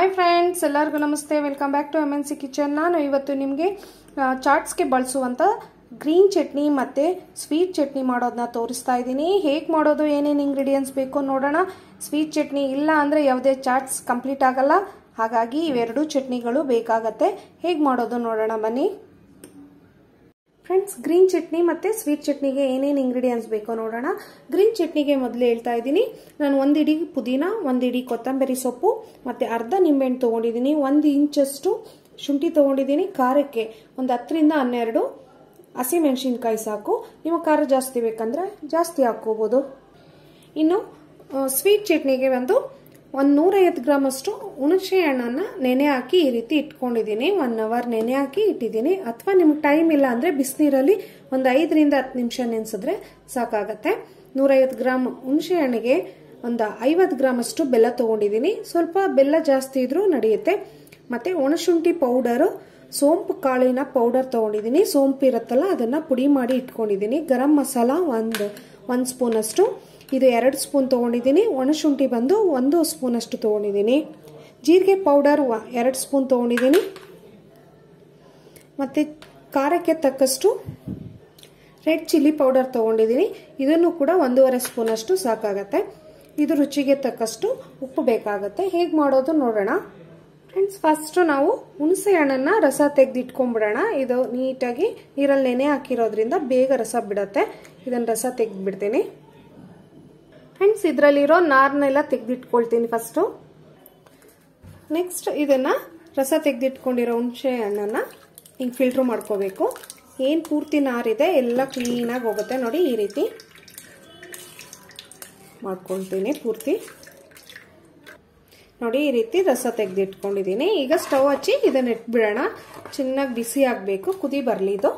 hi friends ಎಲ್ಲರಿಗೂ ನಮಸ್ತೆ welcome back to M N C kitchen ನಾನು ಇವತ್ತು ನಿಮಗೆ ಚಾಟ್ಸ್ಗೆ ಬಳಸುವಂಥ ಗ್ರೀನ್ ಚಟ್ನಿ ಮತ್ತು ಸ್ವೀಟ್ ಚಟ್ನಿ ಮಾಡೋದನ್ನ ತೋರಿಸ್ತಾ ಇದ್ದೀನಿ ಹೇಗೆ ಮಾಡೋದು ಏನೇನು ಇಂಗ್ರೀಡಿಯೆಂಟ್ಸ್ ಬೇಕು ನೋಡೋಣ ಸ್ವೀಟ್ ಚಟ್ನಿ ಇಲ್ಲ ಅಂದರೆ ಯಾವುದೇ ಚಾಟ್ಸ್ ಕಂಪ್ಲೀಟ್ ಆಗಲ್ಲ ಹಾಗಾಗಿ ಇವೆರಡು ಚಟ್ನಿಗಳು ಬೇಕಾಗತ್ತೆ ಹೇಗೆ ಮಾಡೋದು ನೋಡೋಣ ಬನ್ನಿ ಫ್ರೆಂಡ್ಸ್ ಗ್ರೀನ್ ಚಟ್ನಿ ಮತ್ತು ಸ್ವೀಟ್ ಚಟ್ನಿಗೆ ಏನೇನು ಇಂಗ್ರೀಡಿಯೆಂಟ್ಸ್ ಬೇಕೋ ನೋಡೋಣ ಗ್ರೀನ್ ಚಟ್ನಿಗೆ ಮೊದಲು ಹೇಳ್ತಾ ಇದ್ದೀನಿ ನಾನು ಒಂದು ಇಡೀ ಪುದೀನ ಒಂದು ಇಡೀ ಕೊತ್ತಂಬರಿ ಸೊಪ್ಪು ಮತ್ತು ಅರ್ಧ ನಿಂಬೆಹಣ್ಣು ತೊಗೊಂಡಿದ್ದೀನಿ ಒಂದು ಇಂಚಷ್ಟು ಶುಂಠಿ ತೊಗೊಂಡಿದ್ದೀನಿ ಖಾರಕ್ಕೆ ಒಂದು ಹತ್ತರಿಂದ ಹನ್ನೆರಡು ಹಸಿಮೆಣಸಿನ್ಕಾಯಿ ಸಾಕು ನೀವು ಖಾರ ಜಾಸ್ತಿ ಬೇಕಂದರೆ ಜಾಸ್ತಿ ಹಾಕ್ಕೋಬೋದು ಇನ್ನು ಸ್ವೀಟ್ ಚಟ್ನಿಗೆ ಒಂದು ಒಂದು ನೂರೈವತ್ತು ಗ್ರಾಮಷ್ಟು ಹುಣಸೆ ಹಣ್ಣನ್ನು ನೆನೆ ಹಾಕಿ ಈ ರೀತಿ ಇಟ್ಕೊಂಡಿದ್ದೀನಿ ಒನ್ ಅವರ್ ನೆನೆ ಹಾಕಿ ಇಟ್ಟಿದ್ದೀನಿ ಅಥವಾ ನಿಮ್ಗೆ ಟೈಮ್ ಇಲ್ಲ ಅಂದರೆ ಬಿಸಿನೀರಲ್ಲಿ ಒಂದು ಐದರಿಂದ ಹತ್ತು ನಿಮಿಷ ನೆನೆಸಿದ್ರೆ ಸಾಕಾಗತ್ತೆ ನೂರೈವತ್ತು ಗ್ರಾಮ್ ಹುಣಸೆ ಹಣ್ಣಿಗೆ ಒಂದು ಐವತ್ತು ಗ್ರಾಮಷ್ಟು ಬೆಲ್ಲ ತೊಗೊಂಡಿದ್ದೀನಿ ಸ್ವಲ್ಪ ಬೆಲ್ಲ ಜಾಸ್ತಿ ಇದ್ರೂ ನಡೆಯುತ್ತೆ ಮತ್ತು ಒಣಶುಂಠಿ ಪೌಡರು ಸೋಂಪು ಕಾಳಿನ ಪೌಡರ್ ತೊಗೊಂಡಿದ್ದೀನಿ ಸೋಂಪು ಇರುತ್ತಲ್ಲ ಅದನ್ನು ಪುಡಿ ಮಾಡಿ ಇಟ್ಕೊಂಡಿದ್ದೀನಿ ಗರಂ ಮಸಾಲ ಒಂದು ಒಂದು ಸ್ಪೂನಷ್ಟು ಇದು ಎರಡು ಸ್ಪೂನ್ ತೊಗೊಂಡಿದ್ದೀನಿ ಒಣಶುಂಠಿ ಬಂದು ಒಂದು ಸ್ಪೂನಷ್ಟು ತೊಗೊಂಡಿದ್ದೀನಿ ಜೀರಿಗೆ ಪೌಡರ್ ಎರಡು ಸ್ಪೂನ್ ತೊಗೊಂಡಿದ್ದೀನಿ ಮತ್ತು ಖಾರಕ್ಕೆ ತಕ್ಕಷ್ಟು ರೆಡ್ ಚಿಲ್ಲಿ ಪೌಡರ್ ತೊಗೊಂಡಿದ್ದೀನಿ ಇದನ್ನು ಕೂಡ ಒಂದೂವರೆ ಸ್ಪೂನಷ್ಟು ಸಾಕಾಗತ್ತೆ ಇದು ರುಚಿಗೆ ತಕ್ಕಷ್ಟು ಉಪ್ಪು ಬೇಕಾಗತ್ತೆ ಹೇಗೆ ಮಾಡೋದು ನೋಡೋಣ ಫ್ರೆಂಡ್ಸ್ ಫಸ್ಟು ನಾವು ಹುಣಸೆ ಹಣ್ಣನ್ನು ರಸ ತೆಗೆದಿಟ್ಕೊಂಡ್ಬಿಡೋಣ ಇದು ನೀಟಾಗಿ ನೀರಲ್ಲಿ ನೆನೆ ಹಾಕಿರೋದ್ರಿಂದ ಬೇಗ ರಸ ಬಿಡತ್ತೆ ಇದನ್ನು ರಸ ತೆಗೆದ್ಬಿಡ್ತೀನಿ ಫ್ರೆಂಡ್ಸ್ ಇದರಲ್ಲಿರೋ ನಾರನ್ನೆಲ್ಲ ತೆಗೆದಿಟ್ಕೊಳ್ತೀನಿ ಫಸ್ಟು ನೆಕ್ಸ್ಟ್ ಇದನ್ನು ರಸ ತೆಗೆದಿಟ್ಕೊಂಡಿರೋ ಹುಣಸೆ ಹಣ್ಣನ್ನು ಹಿಂಗೆ ಫಿಲ್ಟ್ರ್ ಮಾಡ್ಕೋಬೇಕು ಏನು ಪೂರ್ತಿ ನಾರಿದೆ ಎಲ್ಲ ಕ್ಲೀನಾಗಿ ಹೋಗುತ್ತೆ ನೋಡಿ ಈ ರೀತಿ ಮಾಡ್ಕೊಳ್ತೀನಿ ಪೂರ್ತಿ ನೋಡಿ ಈ ರೀತಿ ರಸ ತೆಗೆದಿಟ್ಕೊಂಡಿದ್ದೀನಿ ಈಗ ಸ್ಟವ್ ಹಚ್ಚಿ ಇದನ್ನ ಇಟ್ಬಿಡೋಣ ಚೆನ್ನಾಗಿ ಬಿಸಿ ಆಗಬೇಕು ಕುದಿ ಬರಲಿ ಇದು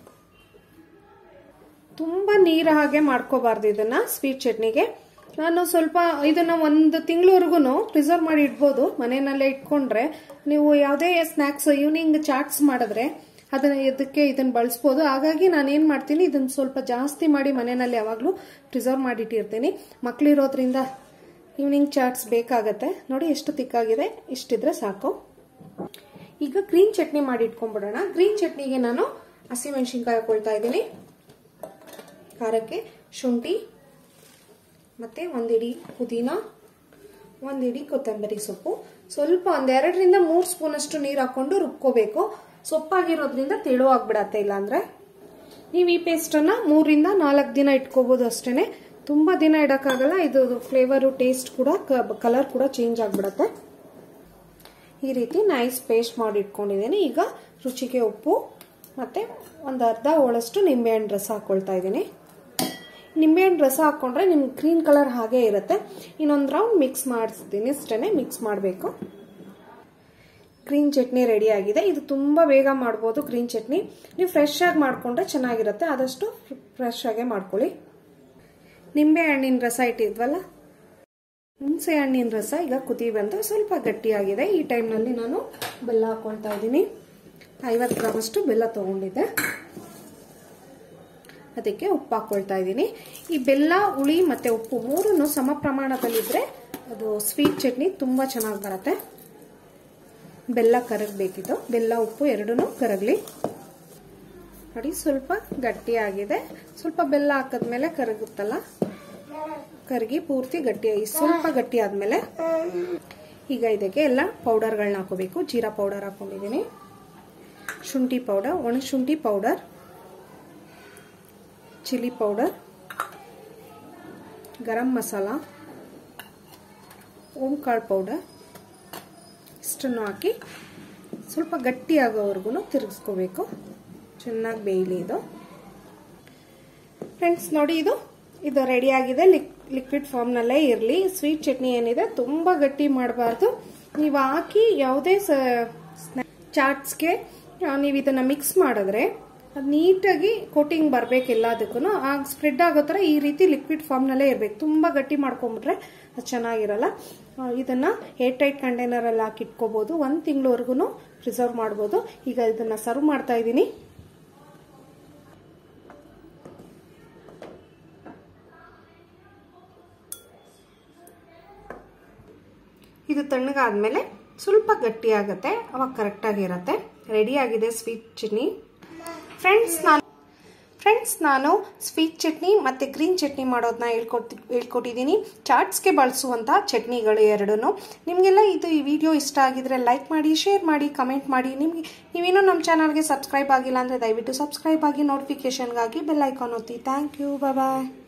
ತುಂಬ ನೀರು ಹಾಗೆ ಮಾಡ್ಕೋಬಾರ್ದು ಇದನ್ನ ಸ್ವೀಟ್ ಚಟ್ನಿಗೆ ನಾನು ಸ್ವಲ್ಪ ಇದನ್ನ ಒಂದು ತಿಂಗಳವರೆಗೂ ಪ್ರಿಸರ್ವ್ ಮಾಡಿ ಇಡ್ಬೋದು ಮನೆಯಲ್ಲೇ ಇಟ್ಕೊಂಡ್ರೆ ನೀವು ಯಾವುದೇ ಸ್ನ್ಯಾಕ್ಸ್ ಈವ್ನಿಂಗ್ ಚಾಟ್ಸ್ ಮಾಡಿದ್ರೆ ಅದನ್ನ ಇದಕ್ಕೆ ಇದನ್ನ ಬಳಸ್ಬೋದು ಹಾಗಾಗಿ ನಾನು ಏನು ಮಾಡ್ತೀನಿ ಇದನ್ನ ಸ್ವಲ್ಪ ಜಾಸ್ತಿ ಮಾಡಿ ಮನೆಯಲ್ಲಿ ಯಾವಾಗಲೂ ಪ್ರಿಸರ್ವ್ ಮಾಡಿಟ್ಟಿರ್ತೀನಿ ಮಕ್ಳಿರೋದ್ರಿಂದ ಈವ್ನಿಂಗ್ ಚಾಟ್ಸ್ ಬೇಕಾಗತ್ತೆ ನೋಡಿ ಎಷ್ಟು ತಿಕ್ಕಾಗಿದೆ ಇಷ್ಟಿದ್ರೆ ಸಾಕು ಈಗ ಗ್ರೀನ್ ಚಟ್ನಿ ಮಾಡಿ ಇಟ್ಕೊಂಡ್ಬಿಡೋಣ ಗ್ರೀನ್ ಚಟ್ನಿಗೆ ನಾನು ಹಸಿಮೆಣಸಿನ್ಕಾಯಿ ಹಾಕೊಳ್ತಾ ಇದ್ದೀನಿ ಖಾರಕ್ಕೆ ಶುಂಠಿ ಮತ್ತು ಒಂದಿಡಿ ಪುದೀನ ಒಂದಿಡಿ ಕೊತ್ತಂಬರಿ ಸೊಪ್ಪು ಸ್ವಲ್ಪ ಒಂದೆರಡರಿಂದ ಮೂರು ಸ್ಪೂನಷ್ಟು ನೀರು ಹಾಕೊಂಡು ರುಬ್ಕೋಬೇಕು ಸೊಪ್ಪಾಗಿರೋದ್ರಿಂದ ತೆಳುವಾಗ್ಬಿಡತ್ತೆ ಇಲ್ಲಾಂದ್ರೆ ನೀವು ಈ ಪೇಸ್ಟನ್ನು ಮೂರಿಂದ ನಾಲ್ಕು ದಿನ ಇಟ್ಕೋಬೋದು ಅಷ್ಟೇ ತುಂಬ ದಿನ ಇಡೋಕ್ಕಾಗಲ್ಲ ಇದು ಫ್ಲೇವರು ಟೇಸ್ಟ್ ಕೂಡ ಕಲರ್ ಕೂಡ ಚೇಂಜ್ ಆಗಿಬಿಡತ್ತೆ ಈ ರೀತಿ ನೈಸ್ ಪೇಸ್ಟ್ ಮಾಡಿ ಇಟ್ಕೊಂಡಿದ್ದೀನಿ ಈಗ ರುಚಿಗೆ ಉಪ್ಪು ಮತ್ತು ಒಂದು ಅರ್ಧ ಹೋಳಷ್ಟು ನಿಂಬೆಹಣ್ಣು ರಸ ಹಾಕ್ಕೊಳ್ತಾ ಇದ್ದೀನಿ ನಿಂಬೆಹಣ್ಣು ರಸ ಹಾಕ್ಕೊಂಡ್ರೆ ನಿಮ್ಗೆ ಗ್ರೀನ್ ಕಲರ್ ಹಾಗೆ ಇರುತ್ತೆ ಇನ್ನೊಂದು ರೌಂಡ್ ಮಿಕ್ಸ್ ಮಾಡಿಸ್ತೀನಿ ಅಷ್ಟೇ ಮಿಕ್ಸ್ ಮಾಡಬೇಕು ಗ್ರೀನ್ ಚಟ್ನಿ ರೆಡಿ ಆಗಿದೆ ಇದು ತುಂಬ ಬೇಗ ಮಾಡ್ಬೋದು ಗ್ರೀನ್ ಚಟ್ನಿ ನೀವು ಫ್ರೆಶ್ ಆಗಿ ಮಾಡಿಕೊಂಡ್ರೆ ಚೆನ್ನಾಗಿರುತ್ತೆ ಆದಷ್ಟು ಫ್ರೆಶ್ ಆಗೇ ಮಾಡ್ಕೊಳ್ಳಿ ನಿಂಬೆ ಹಣ್ಣಿನ ರಸ ಇಟ್ಟಿದ್ವಲ್ಲ ಹುಣಸೆ ಹಣ್ಣಿನ ರಸ ಈಗ ಕುದಿ ಬಂದು ಸ್ವಲ್ಪ ಗಟ್ಟಿಯಾಗಿದೆ ಈ ಟೈಮ್ನಲ್ಲಿ ನಾನು ಬೆಲ್ಲ ಹಾಕೊಳ್ತಾ ಇದ್ದೀನಿ ಐವತ್ತು ಗ್ರಾಮಷ್ಟು ಬೆಲ್ಲ ತೊಗೊಂಡಿದ್ದೆ ಅದಕ್ಕೆ ಉಪ್ಪು ಹಾಕ್ಕೊಳ್ತಾ ಇದ್ದೀನಿ ಈ ಬೆಲ್ಲ ಹುಳಿ ಮತ್ತು ಉಪ್ಪು ಮೂರನ್ನು ಸಮ ಪ್ರಮಾಣದಲ್ಲಿದ್ದರೆ ಅದು ಸ್ವೀಟ್ ಚಟ್ನಿ ತುಂಬ ಚೆನ್ನಾಗಿ ಬರುತ್ತೆ ಬೆಲ್ಲ ಕರಗಬೇಕಿತ್ತು ಬೆಲ್ಲ ಉಪ್ಪು ಎರಡೂ ಕರಗಲಿ ನೋಡಿ ಸ್ವಲ್ಪ ಗಟ್ಟಿಯಾಗಿದೆ ಸ್ವಲ್ಪ ಬೆಲ್ಲ ಹಾಕಿದ್ಮೇಲೆ ಕರಗುತ್ತಲ್ಲ ಕರಗಿ ಪೂರ್ತಿ ಗಟ್ಟಿಯಾಗಿ ಸ್ವಲ್ಪ ಗಟ್ಟಿ ಆದಮೇಲೆ ಈಗ ಇದಕ್ಕೆ ಎಲ್ಲ ಪೌಡರ್ಗಳನ್ನ ಹಾಕೋಬೇಕು ಜೀರಾ ಪೌಡರ್ ಹಾಕೊಂಡಿದ್ದೀನಿ ಶುಂಠಿ ಪೌಡರ್ ಒಣ ಶುಂಠಿ powder chilli powder garam masala ಓಂಕಾಳು ಪೌಡರ್ ಇಷ್ಟನ್ನು ಹಾಕಿ ಸ್ವಲ್ಪ ಗಟ್ಟಿಯಾಗೋವರೆಗೂ ತಿರುಗಿಸ್ಕೋಬೇಕು ಚೆನ್ನಾಗಿ ಬೇಯಲಿ ಇದು ಫ್ರೆಂಡ್ಸ್ ನೋಡಿ ಇದು ಇದು ರೆಡಿಯಾಗಿದೆ ಲಿಕ್ ಲಿಕ್ವಿಡ್ ಫಾರ್ಮ್ನಲ್ಲೇ ಇರಲಿ ಸ್ವೀಟ್ ಚಟ್ನಿ ಏನಿದೆ ತುಂಬ ಗಟ್ಟಿ ಮಾಡಬಾರ್ದು ನೀವು ಹಾಕಿ ಯಾವುದೇ ಸ ಚಾಟ್ಸ್ಗೆ ನೀವು ಇದನ್ನು ಮಿಕ್ಸ್ ಮಾಡಿದ್ರೆ ಅದು ನೀಟಾಗಿ ಕೋಟಿಂಗ್ ಬರಬೇಕು ಎಲ್ಲದಕ್ಕೂ ಆಗ ಸ್ಪ್ರೆಡ್ ಆಗೋ ಥರ ಈ ರೀತಿ ಲಿಕ್ವಿಡ್ ಫಾರ್ಮ್ನಲ್ಲೇ ಇರಬೇಕು ತುಂಬ ಗಟ್ಟಿ ಮಾಡ್ಕೊಂಬಿಟ್ರೆ ಅದು ಚೆನ್ನಾಗಿರಲ್ಲ ಇದನ್ನು ಏರ್ ಟೈಟ್ ಕಂಟೈನರಲ್ಲಿ ಹಾಕಿ ಇಟ್ಕೋಬೋದು ಒಂದು ತಿಂಗಳವರೆಗೂ ಪ್ರಿಸರ್ವ್ ಮಾಡ್ಬೋದು ಈಗ ಇದನ್ನು ಸರ್ವ್ ಮಾಡ್ತಾ ಇದ್ದೀನಿ ಇದು ತಣ್ಣಗಾದ್ಮೇಲೆ ಸ್ವಲ್ಪ ಗಟ್ಟಿ ಆಗುತ್ತೆ ಅವಾಗ ಕರೆಕ್ಟಾಗಿರುತ್ತೆ ರೆಡಿಯಾಗಿದೆ ಸ್ವೀಟ್ ಚಟ್ನಿ ಫ್ರೆಂಡ್ಸ್ ನಾನು ಫ್ರೆಂಡ್ಸ್ ನಾನು ಸ್ವೀಟ್ ಚಟ್ನಿ ಮತ್ತು ಗ್ರೀನ್ ಚಟ್ನಿ ಮಾಡೋದನ್ನ ಹೇಳ್ಕೊಡ್ತಿ ಹೇಳ್ಕೊಟ್ಟಿದ್ದೀನಿ ಚಾಟ್ಸ್ಗೆ ಬಳಸುವಂಥ ಚಟ್ನಿಗಳು ಎರಡೂ ನಿಮಗೆಲ್ಲ ಇದು ಈ ವಿಡಿಯೋ ಇಷ್ಟ ಆಗಿದ್ರೆ ಲೈಕ್ ಮಾಡಿ ಶೇರ್ ಮಾಡಿ ಕಮೆಂಟ್ ಮಾಡಿ ನಿಮಗೆ ನೀವೇನೋ ನಮ್ಮ ಚಾನಲ್ಗೆ ಸಬ್ಸ್ಕ್ರೈಬ್ ಆಗಿಲ್ಲ ಅಂದರೆ ದಯವಿಟ್ಟು ಸಬ್ಸ್ಕ್ರೈಬ್ ಆಗಿ ನೋಟಿಫಿಕೇಷನ್ಗಾಗಿ ಬೆಲ್ ಐಕಾನ್ ಒತ್ತಿ ಥ್ಯಾಂಕ್ ಯು ಬಾಯ್